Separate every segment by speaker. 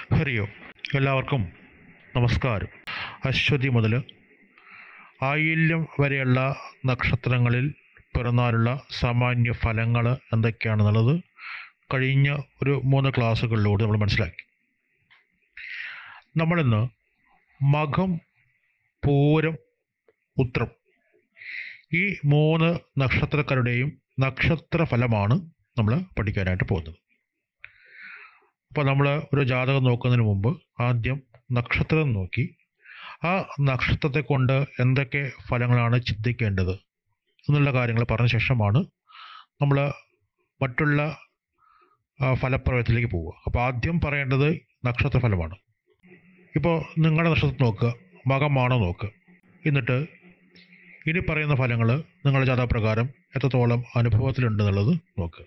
Speaker 1: ഹരിയോ എല്ലാവർക്കും നമസ്കാരം അശ്വതി മുതൽ ആയില്യം വരെയുള്ള നക്ഷത്രങ്ങളിൽ പിറന്നാലുള്ള സാമാന്യ ഫലങ്ങൾ എന്തൊക്കെയാണെന്നുള്ളത് കഴിഞ്ഞ ഒരു മൂന്ന് ക്ലാസ്സുകളിലൂടെ നമ്മൾ മനസ്സിലാക്കി നമ്മളിന്ന് മകം പൂരം ഉത്രം ഈ മൂന്ന് നക്ഷത്രക്കാരുടെയും നക്ഷത്ര ഫലമാണ് നമ്മൾ പഠിക്കാനായിട്ട് പോകുന്നത് അപ്പോൾ നമ്മൾ ഒരു ജാതകം നോക്കുന്നതിന് മുമ്പ് ആദ്യം നക്ഷത്രം നോക്കി ആ നക്ഷത്രത്തെ കൊണ്ട് എന്തൊക്കെ ഫലങ്ങളാണ് ചിന്തിക്കേണ്ടത് എന്നുള്ള കാര്യങ്ങൾ പറഞ്ഞ ശേഷമാണ് നമ്മൾ മറ്റുള്ള ആ, ഫലപ്രവചനത്തിലേക്ക് പോവുക അപ്പോൾ ആദ്യം പറയേണ്ടത് നക്ഷത്ര ഫലമാണ് ഇപ്പോൾ നിങ്ങളുടെ നക്ഷത്രം നോക്കുക മകമാണോ നോക്കുക എന്നിട്ട് ഇനി പറയുന്ന ഫലങ്ങൾ നിങ്ങളുടെ ജാതകപ്രകാരം എത്രത്തോളം അനുഭവത്തിലുണ്ടെന്നുള്ളത് നോക്കുക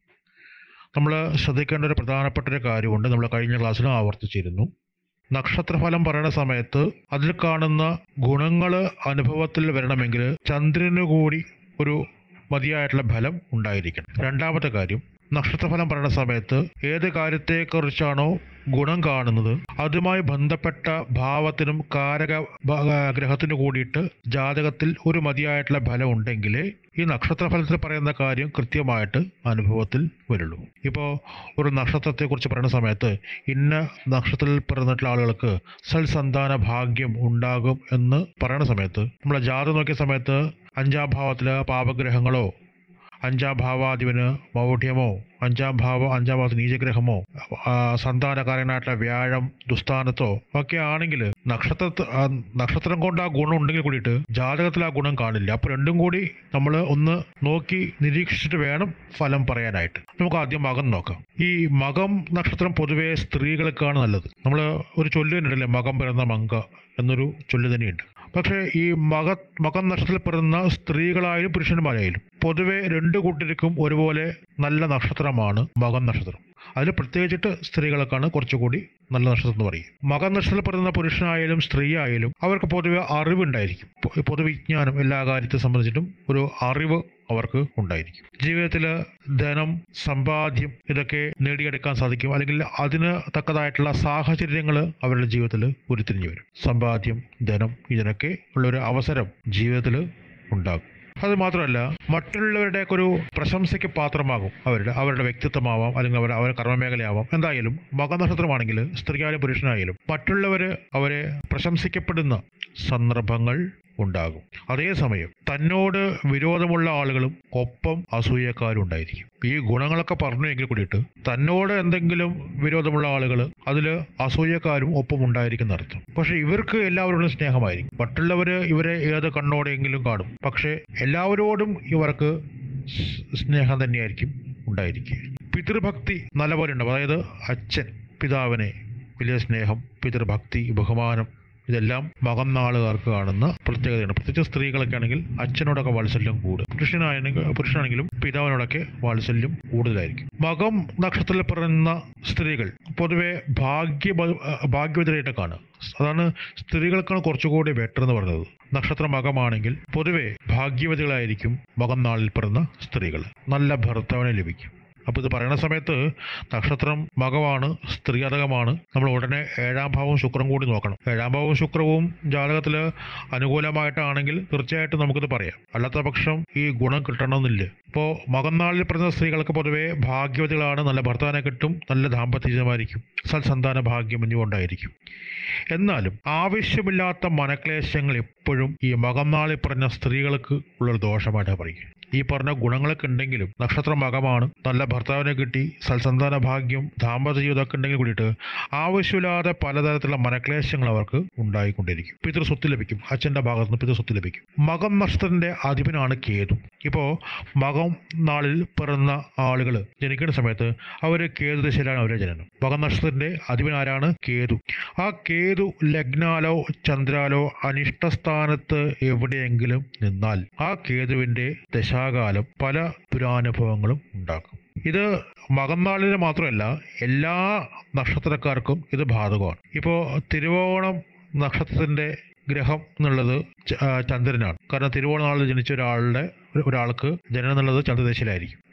Speaker 1: നമ്മൾ ശ്രദ്ധിക്കേണ്ട ഒരു പ്രധാനപ്പെട്ട ഒരു കാര്യമുണ്ട് നമ്മൾ കഴിഞ്ഞ ക്ലാസ്സിലും ആവർത്തിച്ചിരുന്നു നക്ഷത്രഫലം പറയുന്ന സമയത്ത് അതിൽ കാണുന്ന ഗുണങ്ങൾ അനുഭവത്തിൽ വരണമെങ്കിൽ ചന്ദ്രന് കൂടി ഒരു മതിയായിട്ടുള്ള ഫലം ഉണ്ടായിരിക്കണം രണ്ടാമത്തെ കാര്യം നക്ഷത്രഫലം പറയുന്ന സമയത്ത് ഏത് കാര്യത്തെക്കുറിച്ചാണോ ഗുണം കാണുന്നത് അതുമായി ബന്ധപ്പെട്ട ഭാവത്തിനും കാരക ഭ- ഗ്രഹത്തിനു കൂടിയിട്ട് ജാതകത്തിൽ ഒരു മതിയായിട്ടുള്ള ഫലം ഉണ്ടെങ്കിൽ ഈ നക്ഷത്രഫലത്തിൽ പറയുന്ന കാര്യം കൃത്യമായിട്ട് അനുഭവത്തിൽ വരുള്ളൂ ഇപ്പോൾ ഒരു നക്ഷത്രത്തെക്കുറിച്ച് പറയുന്ന സമയത്ത് ഇന്ന നക്ഷത്രത്തിൽ പിറന്നിട്ടുള്ള ആളുകൾക്ക് സൽസന്താന ഭാഗ്യം ഉണ്ടാകും എന്ന് പറയുന്ന സമയത്ത് നമ്മൾ ജാതകം നോക്കിയ സമയത്ത് അഞ്ചാം ഭാവത്തിൽ പാപഗ്രഹങ്ങളോ അഞ്ചാം ഭാവാധിപന് മൗഢ്യമോ അഞ്ചാം ഭാവം അഞ്ചാം ഭാവത്തിൽ നീചഗ്രഹമോ ആ, സന്താനകാരനായിട്ടുള്ള വ്യാഴം ദുസ്ഥാനത്തോ ഒക്കെ ആണെങ്കിൽ നക്ഷത്ര നക്ഷത്രം കൊണ്ട് ആ ഗുണം ഉണ്ടെങ്കിൽ കൂടിയിട്ട് ജാതകത്തിൽ ആ ഗുണം കാണില്ല അപ്പോൾ രണ്ടും കൂടി നമ്മൾ ഒന്ന് നോക്കി നിരീക്ഷിച്ചിട്ട് വേണം ഫലം പറയാനായിട്ട് നമുക്ക് ആദ്യം മകം നോക്കാം ഈ മകം നക്ഷത്രം പൊതുവെ സ്ത്രീകൾക്കാണ് നല്ലത് നമ്മൾ ഒരു ചൊല്ല് തന്നെയുണ്ടല്ലേ മകം പിറന്ന മങ്ക എന്നൊരു ചൊല്ല് തന്നെയുണ്ട് പക്ഷേ ഈ മക മകം നക്ഷത്രത്തിൽ പിറന്ന സ്ത്രീകളായാലും പുരുഷന്മാരായാലും പൊതുവെ രണ്ട് കൂട്ടർക്കും ഒരുപോലെ നല്ല നക്ഷത്രമാണ് മകം നക്ഷത്രം അതിൽ പ്രത്യേകിച്ചിട്ട് സ്ത്രീകൾക്കാണ് കുറച്ചുകൂടി നല്ല നക്ഷത്രം എന്ന് പറയും മകം നക്ഷത്രത്തിൽ പിറന്ന പുരുഷനായാലും സ്ത്രീ ആയാലും അവർക്ക് പൊതുവെ അറിവുണ്ടായിരിക്കും പൊ- പൊതുവിജ്ഞാനം എല്ലാ കാര്യത്തെ സംബന്ധിച്ചിട്ടും ഒരു അറിവ് അവർക്ക് ഉണ്ടായിരിക്കും ജീവിതത്തിൽ ധനം സമ്പാദ്യം ഇതൊക്കെ നേടിയെടുക്കാൻ സാധിക്കും അല്ലെങ്കിൽ അതിന് തക്കതായിട്ടുള്ള സാഹചര്യങ്ങൾ അവരുടെ ജീവിതത്തിൽ ഉരുത്തിരിഞ്ഞു വരും സമ്പാദ്യം ധനം ഇതിനൊക്കെ ഉള്ളൊരു അവസരം ജീവിതത്തിൽ ഉണ്ടാകും അത് മാത്രമല്ല മറ്റുള്ളവരുടെയൊക്കെ ഒരു പ്രശംസയ്ക്ക് പാത്രമാകും അവരുടെ അവരുടെ വ്യക്തിത്വമാവാം അല്ലെങ്കിൽ അവരുടെ അവരുടെ കർമ്മമേഖലയാവാം എന്തായാലും മകനക്ഷത്രമാണെങ്കിൽ സ്ത്രീയായാലും പുരുഷനായാലും മറ്റുള്ളവർ അവരെ പ്രശംസിക്കപ്പെടുന്ന സന്ദർഭങ്ങൾ ഉണ്ടാകും അതേസമയം തന്നോട് വിരോധമുള്ള ആളുകളും ഒപ്പം അസൂയക്കാരും ഉണ്ടായിരിക്കും ഈ ഗുണങ്ങളൊക്കെ പറഞ്ഞു എങ്കിൽ കൂടിയിട്ട് തന്നോട് എന്തെങ്കിലും വിരോധമുള്ള ആളുകൾ അതിൽ അസൂയക്കാരും ഒപ്പം ഉണ്ടായിരിക്കുന്ന അർത്ഥം പക്ഷെ ഇവർക്ക് എല്ലാവരോടും സ്നേഹമായിരിക്കും മറ്റുള്ളവർ ഇവരെ ഏത് കണ്ണോടെങ്കിലും കാണും പക്ഷെ എല്ലാവരോടും ഇവർക്ക് സ് സ്നേഹം തന്നെയായിരിക്കും ഉണ്ടായിരിക്കുക പിതൃഭക്തി നല്ലപോലെ ഉണ്ടാവും അതായത് അച്ഛൻ പിതാവിനെ വലിയ സ്നേഹം പിതൃഭക്തി ബഹുമാനം ഇതെല്ലാം മകം നാളുകാർക്ക് കാണുന്ന പ്രത്യേകതയാണ് പ്രത്യേകിച്ച് സ്ത്രീകളൊക്കെ ആണെങ്കിൽ അച്ഛനോടൊക്കെ വാത്സല്യം കൂടും പുരുഷനാണെങ്കിൽ പുരുഷനാണെങ്കിലും പിതാവിനോടൊക്കെ വാത്സല്യം കൂടുതലായിരിക്കും മകം നക്ഷത്രത്തിൽ പിറന്ന സ്ത്രീകൾ പൊതുവെ ഭാഗ്യ ഭാഗ്യവതരായിട്ട് കാണുക അതാണ് സ്ത്രീകൾക്കാണ് കുറച്ചുകൂടി ബെറ്റർ എന്ന് പറയുന്നത് നക്ഷത്ര മകമാണെങ്കിൽ പൊതുവെ ഭാഗ്യവതികളായിരിക്കും മകം നാളിൽ പിറന്ന സ്ത്രീകൾ നല്ല ഭർത്താവിനെ ലഭിക്കും അപ്പോൾ ഇത് പറയുന്ന സമയത്ത് നക്ഷത്രം മകമാണ് സ്ത്രീയതകമാണ് നമ്മൾ ഉടനെ ഏഴാം ഭാവവും ശുക്രം കൂടി നോക്കണം ഏഴാം ഭാവവും ശുക്രവും ജാതകത്തിൽ അനുകൂലമായിട്ടാണെങ്കിൽ തീർച്ചയായിട്ടും നമുക്കിത് പറയാം അല്ലാത്ത പക്ഷം ഈ ഗുണം കിട്ടണമെന്നില്ല ഇപ്പോൾ മകന്നാളിൽ പിറന്ന സ്ത്രീകൾക്ക് പൊതുവെ ഭാഗ്യവതികളാണ് നല്ല ഭർത്താവിനെ കിട്ടും നല്ല ദാമ്പത്യ ജീവിതമായിരിക്കും സൽസന്താന ഭാഗ്യം എന്നിവ ഉണ്ടായിരിക്കും എന്നാലും ആവശ്യമില്ലാത്ത മനക്ലേശങ്ങൾ എപ്പോഴും ഈ മകന്നാളിൽ പറഞ്ഞ സ്ത്രീകൾക്ക് ഉള്ളൊരു ദോഷമായിട്ടാണ് പറയുക ഈ പറഞ്ഞ ഗുണങ്ങളൊക്കെ ഉണ്ടെങ്കിലും നക്ഷത്രം മകമാണ് നല്ല ഭർത്താവിനെ കിട്ടി സൽസന്താന ഭാഗ്യം ദാമ്പത്യ ജീവിതമൊക്കെ ഉണ്ടെങ്കിൽ കൂടിയിട്ട് ആവശ്യമില്ലാതെ പലതരത്തിലുള്ള മനക്ലേശങ്ങൾ അവർക്ക് ഉണ്ടായിക്കൊണ്ടിരിക്കും പിതൃസ്വത്ത് ലഭിക്കും അച്ഛൻ്റെ ഭാഗത്ത് നിന്ന് പിതൃസ്വത്ത് ലഭിക്കും മകം നക്ഷത്രത്തിന്റെ അധിപനാണ് കേതു ഇപ്പോൾ മകം നാളിൽ പിറന്ന ആളുകൾ ജനിക്കുന്ന സമയത്ത് അവർ കേതു ദശയിലാണ് അവരുടെ ജനനം മകം നക്ഷത്രത്തിന്റെ അധിപൻ ആരാണ് കേതു ആ കേതു ലഗ്നാലോ ചന്ദ്രാലോ അനിഷ്ടസ്ഥാനത്ത് എവിടെയെങ്കിലും നിന്നാൽ ആ കേതുവിന്റെ ദശാകാലം പല ദുരാനുഭവങ്ങളും ഉണ്ടാക്കും ഇത് മകന്നാളിന് മാത്രമല്ല എല്ലാ നക്ഷത്രക്കാർക്കും ഇത് ബാധകമാണ് ഇപ്പോൾ തിരുവോണം നക്ഷത്രത്തിന്റെ ഗ്രഹം എന്നുള്ളത് ച- ആ, ചന്ദ്രനാണ് കാരണം തിരുവോണ നാളിൽ ജനിച്ച ഒരാളുടെ ഒരാൾക്ക് ജനനം എന്നുള്ളത് ചന്ദ്രദേശയിലായിരിക്കും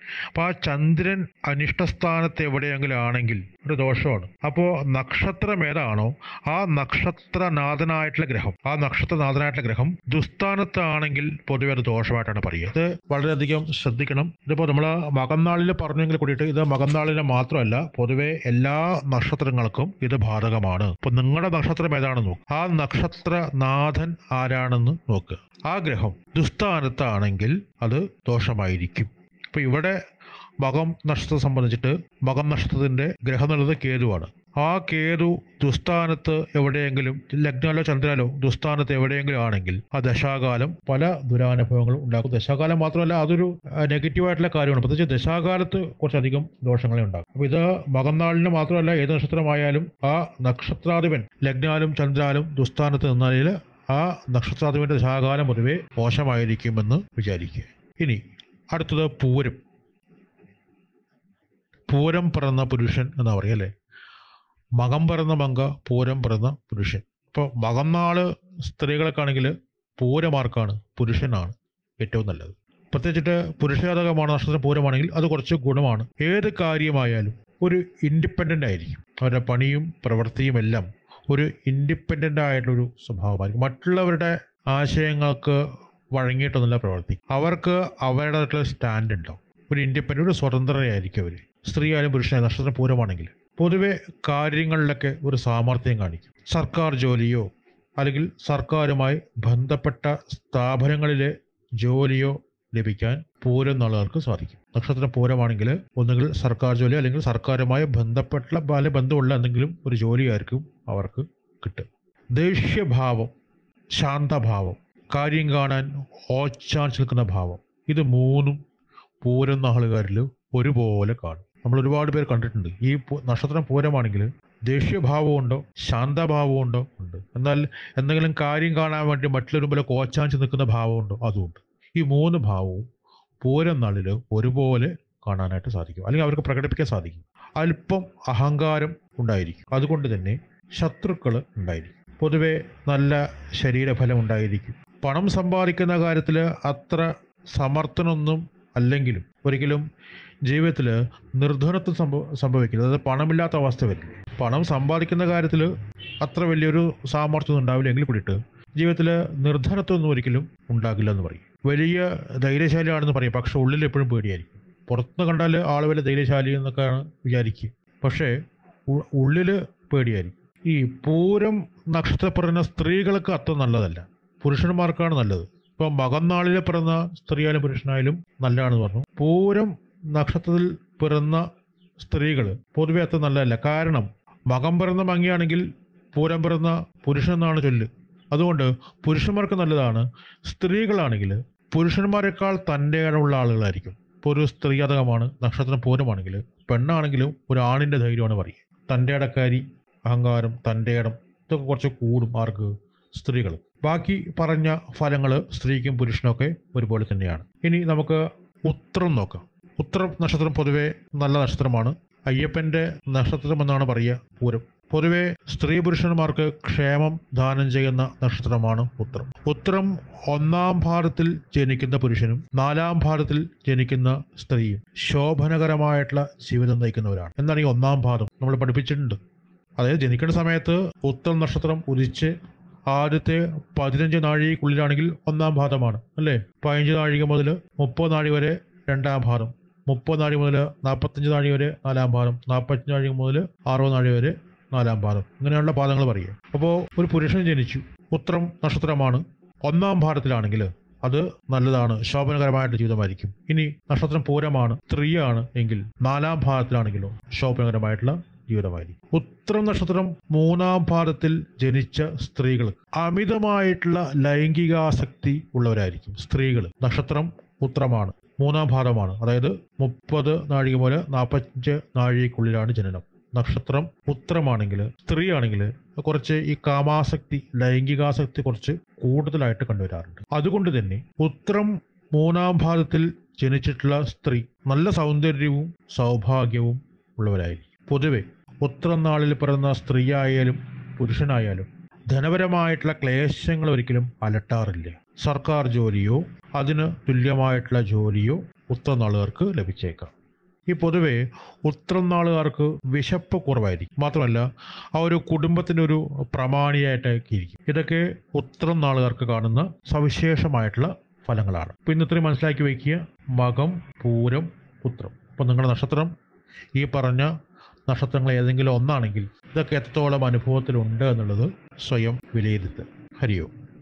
Speaker 1: അപ്പോൾ ആ ചന്ദ്രൻ അനിഷ്ടസ്ഥാനത്ത് എവിടെയെങ്കിലും ആണെങ്കിൽ ഒരു ദോഷമാണ് അപ്പോൾ നക്ഷത്രം ഏതാണോ ആ നക്ഷത്രനാഥനായിട്ടുള്ള ഗ്രഹം ആ നക്ഷത്രനാഥനായിട്ടുള്ള ഗ്രഹം ദുസ്ഥാനത്താണെങ്കിൽ പൊതുവെ അത് ദോഷമായിട്ടാണ് പറയുക ഇത് വളരെയധികം ശ്രദ്ധിക്കണം ഇതിപ്പോൾ നമ്മൾ മകന്നാളിൽ പറഞ്ഞെങ്കിൽ കൂടിയിട്ട് ഇത് മകന്നാളിന് മാത്രമല്ല പൊതുവെ എല്ലാ നക്ഷത്രങ്ങൾക്കും ഇത് ബാധകമാണ് ഇപ്പൊ നിങ്ങളുടെ നക്ഷത്രം ഏതാണെന്ന് നോക്കുക ആ നക്ഷത്രനാഥൻ ആരാണെന്ന് നോക്കുക ആ ഗ്രഹം ദുസ്ഥാനത്താണെങ്കിൽ അത് ദോഷമായിരിക്കും ഇപ്പൊ ഇവിടെ മകം നക്ഷത്രത്തെ സംബന്ധിച്ചിട്ട് മകം നക്ഷത്രത്തിന്റെ ഗ്രഹം എന്നുള്ളത് കേതുവാണ് ആ കേതു ദുസ്ഥാനത്ത് എവിടെയെങ്കിലും ലഗ്നാലോ ചന്ദ്രാലോ ദുസ്ഥാനത്ത് എവിടെയെങ്കിലും ആണെങ്കിൽ ആ ദശാകാലം പല ദുരാനുഭവങ്ങളും ഉണ്ടാക്കും ദശാകാലം മാത്രമല്ല അതൊരു നെഗറ്റീവായിട്ടുള്ള കാര്യമാണ് പ്രത്യേകിച്ച് ദശാകാലത്ത് കുറച്ചധികം ദോഷങ്ങളെ ഉണ്ടാകും അപ്പൊ ഇത് മകന്നാളിന് മാത്രമല്ല ഏത് നക്ഷത്രമായാലും ആ നക്ഷത്രാധിപൻ ലഗ്നാലും ചന്ദ്രാലും ദുസ്ഥാനത്ത് നിന്നാൽ ആ നക്ഷത്രാധിപന്റെ ദശാകാലം പൊതുവെ മോശമായിരിക്കുമെന്ന് വിചാരിക്കുക ഇനി അടുത്തത് പൂരം പൂരം പിറന്ന പുരുഷൻ എന്നാ പറയുക അല്ലേ മകം പിറന്ന മങ്ക പൂരം പിറന്ന പുരുഷൻ ഇപ്പോൾ മകം നാള് സ്ത്രീകൾക്കാണെങ്കിൽ പൂരമാർക്കാണ് പുരുഷനാണ് ഏറ്റവും നല്ലത് പ്രത്യേകിച്ചിട്ട് പുരുഷജാതകമാണ് നക്ഷത്രം പൂരമാണെങ്കിൽ അത് കുറച്ച് ഗുണമാണ് ഏത് കാര്യമായാലും ഒരു ഇൻഡിപെൻഡൻ്റ് ആയിരിക്കും അവരുടെ പണിയും പ്രവൃത്തിയും എല്ലാം ഒരു ഇൻഡിപെൻഡൻ്റ് ആയിട്ടുള്ളൊരു സ്വഭാവമായിരിക്കും മറ്റുള്ളവരുടെ ആശയങ്ങൾക്ക് വഴങ്ങിയിട്ടൊന്നുമില്ല പ്രവർത്തി അവർക്ക് അവരുടേതായിട്ടുള്ള സ്റ്റാൻഡ് ഉണ്ടാവും ഒരു ഇൻഡിപെൻഡൻ്റ് ഒരു സ്വതന്ത്രയായിരിക്കും അവർ സ്ത്രീ ആയാലും പുരുഷനായാലും നക്ഷത്രം പൂരമാണെങ്കിൽ പൊതുവെ കാര്യങ്ങളിലൊക്കെ ഒരു സാമർഥ്യം കാണിക്കും സർക്കാർ ജോലിയോ അല്ലെങ്കിൽ സർക്കാരുമായി ബന്ധപ്പെട്ട സ്ഥാപനങ്ങളിലെ ജോലിയോ ലഭിക്കാൻ പൂരം എന്നുള്ളവർക്ക് സാധിക്കും നക്ഷത്രം പൂരമാണെങ്കിൽ ഒന്നുകിൽ സർക്കാർ ജോലി അല്ലെങ്കിൽ സർക്കാരുമായി ബന്ധപ്പെട്ട പല ബന്ധമുള്ള എന്തെങ്കിലും ഒരു ജോലിയായിരിക്കും അവർക്ക് കിട്ടുക ദേഷ്യഭാവം ശാന്തഭാവം കാര്യം കാണാൻ ഓച്ചാൻസ് നിൽക്കുന്ന ഭാവം ഇത് മൂന്നും പൂരം നാളുകാരിൽ ഒരുപോലെ കാണും നമ്മൾ ഒരുപാട് പേർ കണ്ടിട്ടുണ്ട് ഈ പു- നക്ഷത്രം പൂരമാണെങ്കിൽ ദേഷ്യഭാവമുണ്ടോ ശാന്തഭാവമുണ്ടോ ഉണ്ട് എന്നാൽ എന്തെങ്കിലും കാര്യം കാണാൻ വേണ്ടി മറ്റുള്ളവരും പോലെ കോച്ചാഞ്ച് നിൽക്കുന്ന ഭാവമുണ്ടോ അതുമുണ്ട് ഈ മൂന്ന് ഭാവവും പൂരം നാളിൽ ഒരുപോലെ കാണാനായിട്ട് സാധിക്കും അല്ലെങ്കിൽ അവർക്ക് പ്രകടിപ്പിക്കാൻ സാധിക്കും അല്പം അഹങ്കാരം ഉണ്ടായിരിക്കും അതുകൊണ്ട് തന്നെ ശത്രുക്കൾ ഉണ്ടായിരിക്കും പൊതുവെ നല്ല ശരീരഫലം ഉണ്ടായിരിക്കും പണം സമ്പാദിക്കുന്ന കാര്യത്തിൽ അത്ര സമർത്ഥനൊന്നും അല്ലെങ്കിലും ഒരിക്കലും ജീവിതത്തിൽ നിർധനത്വം സംഭവ സംഭവിക്കില്ല അതായത് പണമില്ലാത്ത അവസ്ഥ വരില്ല പണം സമ്പാദിക്കുന്ന കാര്യത്തിൽ അത്ര വലിയൊരു സാമർത്ഥ്യം ഉണ്ടാവില്ല എങ്കിൽ കൂടിയിട്ട് ജീവിതത്തിൽ നിർധനത്വം ഒന്നും ഒരിക്കലും ഉണ്ടാകില്ല എന്ന് പറയും വലിയ ധൈര്യശാലിയാണെന്ന് പറയും പക്ഷെ ഉള്ളിൽ എപ്പോഴും പേടിയായിരിക്കും പുറത്തുനിന്ന് കണ്ടാൽ ആൾ വലിയ ധൈര്യശാലി എന്നൊക്കെയാണ് വിചാരിക്കുക പക്ഷേ ഉ- ഉള്ളില് പേടിയായിരിക്കും ഈ പൂരം നക്ഷത്രത്തിൽ പിറന്ന സ്ത്രീകൾക്ക് അത്ര നല്ലതല്ല പുരുഷന്മാർക്കാണ് നല്ലത് ഇപ്പം മകന്നാളിൽ പിറന്ന സ്ത്രീയായാലും പുരുഷനായാലും നല്ലതാണെന്ന് പറഞ്ഞു പൂരം നക്ഷത്രത്തിൽ പിറന്ന സ്ത്രീകൾ പൊതുവെ അത്ര നല്ലതല്ല കാരണം മകം പിറന്ന മങ്ങിയാണെങ്കിൽ പൂരം പിറന്ന പുരുഷൻ എന്നാണ് ചൊല്ല് അതുകൊണ്ട് പുരുഷന്മാർക്ക് നല്ലതാണ് സ്ത്രീകളാണെങ്കിൽ പുരുഷന്മാരെക്കാൾ തൻ്റെ ഇടമുള്ള ആളുകളായിരിക്കും ഇപ്പോൾ ഒരു സ്ത്രീ ജാതകമാണ് നക്ഷത്രം പൂരമാണെങ്കിൽ പെണ്ണാണെങ്കിലും ഒരു ആണിൻ്റെ ധൈര്യമാണ് പറയുക തൻ്റെ ഇടക്കാരി അഹങ്കാരം തൻ്റെ ഇടം ഇതൊക്കെ കുറച്ച് കൂടും ആർക്ക് സ്ത്രീകൾ ബാക്കി പറഞ്ഞ ഫലങ്ങൾ സ്ത്രീക്കും പുരുഷനൊക്കെ ഒരുപോലെ തന്നെയാണ് ഇനി നമുക്ക് ഉത്രം നോക്കാം ഉത്രം നക്ഷത്രം പൊതുവെ നല്ല നക്ഷത്രമാണ് അയ്യപ്പൻ്റെ നക്ഷത്രം എന്നാണ് പറയുക പൂരം പൊതുവെ സ്ത്രീ പുരുഷന്മാർക്ക് ക്ഷേമം ദാനം ചെയ്യുന്ന നക്ഷത്രമാണ് ഉത്രം ഉത്രം ഒന്നാം ഭാരത്തിൽ ജനിക്കുന്ന പുരുഷനും നാലാം ഭാരത്തിൽ ജനിക്കുന്ന സ്ത്രീയും ശോഭനകരമായിട്ടുള്ള ജീവിതം നയിക്കുന്നവരാണ് എന്താണ് ഈ ഒന്നാം ഭാഗം നമ്മൾ പഠിപ്പിച്ചിട്ടുണ്ട് അതായത് ജനിക്കുന്ന സമയത്ത് ഉത്തരം നക്ഷത്രം ഉദിച്ച് ആദ്യത്തെ പതിനഞ്ച് നാഴികക്കുള്ളിലാണെങ്കിൽ ഒന്നാം ഭാഗമാണ് അല്ലേ പതിനഞ്ച് നാഴിക മുതൽ മുപ്പത് നാഴി വരെ രണ്ടാം ഭാഗം മുപ്പത് നാഴി മുതൽ നാൽപ്പത്തഞ്ച് നാഴി വരെ നാലാം ഭാഗം നാൽപ്പത്തഞ്ച് നാഴിക മുതൽ അറുപത് നാഴി വരെ നാലാം പാദം ഇങ്ങനെയുള്ള പാദങ്ങൾ പറയുക അപ്പോൾ ഒരു പുരുഷൻ ജനിച്ചു ഉത്രം നക്ഷത്രമാണ് ഒന്നാം ഭാരത്തിലാണെങ്കിൽ അത് നല്ലതാണ് ശോഭനകരമായിട്ട് ജീവിതമായിരിക്കും ഇനി നക്ഷത്രം പൂരമാണ് സ്ത്രീയാണ് എങ്കിൽ നാലാം ഭാഗത്തിലാണെങ്കിലോ ശോഭനകരമായിട്ടുള്ള ജീവിതമായിരിക്കും ഉത്രം നക്ഷത്രം മൂന്നാം ഭാഗത്തിൽ ജനിച്ച സ്ത്രീകൾ അമിതമായിട്ടുള്ള ലൈംഗികാസക്തി ഉള്ളവരായിരിക്കും സ്ത്രീകൾ നക്ഷത്രം ഉത്രമാണ് മൂന്നാം ഭാഗമാണ് അതായത് മുപ്പത് നാഴിക മുതൽ നാൽപ്പത്തഞ്ച് നാഴികക്കുള്ളിലാണ് ജനനം നക്ഷത്രം ഉത്തരമാണെങ്കിൽ സ്ത്രീ ആണെങ്കിൽ കുറച്ച് ഈ കാമാസക്തി ലൈംഗികാസക്തി കുറച്ച് കൂടുതലായിട്ട് കണ്ടുവരാറുണ്ട് അതുകൊണ്ട് തന്നെ ഉത്തരം മൂന്നാം ഭാഗത്തിൽ ജനിച്ചിട്ടുള്ള സ്ത്രീ നല്ല സൗന്ദര്യവും സൗഭാഗ്യവും ഉള്ളവരായിരിക്കും പൊതുവെ ഉത്തരം നാളിൽ പിറന്ന സ്ത്രീ ആയാലും പുരുഷനായാലും ധനപരമായിട്ടുള്ള ക്ലേശങ്ങൾ ഒരിക്കലും അലട്ടാറില്ല സർക്കാർ ജോലിയോ അതിന് തുല്യമായിട്ടുള്ള ജോലിയോ ഉത്രം നാളുകാർക്ക് ലഭിച്ചേക്കാം ഈ പൊതുവെ ഉത്രം നാളുകാർക്ക് വിശപ്പ് കുറവായിരിക്കും മാത്രമല്ല ആ ഒരു കുടുംബത്തിൻ്റെ ഒരു പ്രമാണിയായിട്ടൊക്കെ ഇരിക്കും ഇതൊക്കെ ഉത്രം നാളുകാർക്ക് കാണുന്ന സവിശേഷമായിട്ടുള്ള ഫലങ്ങളാണ് അപ്പോൾ ഇന്ന് ഇത്രയും മനസ്സിലാക്കി വയ്ക്കുക മകം പൂരം ഉത്രം അപ്പോൾ നിങ്ങളുടെ നക്ഷത്രം ഈ പറഞ്ഞ നക്ഷത്രങ്ങൾ ഏതെങ്കിലും ഒന്നാണെങ്കിൽ ഇതൊക്കെ എത്രത്തോളം അനുഭവത്തിലുണ്ട് എന്നുള്ളത് സ്വയം വിലയിരുത്തുക ഹരിയോ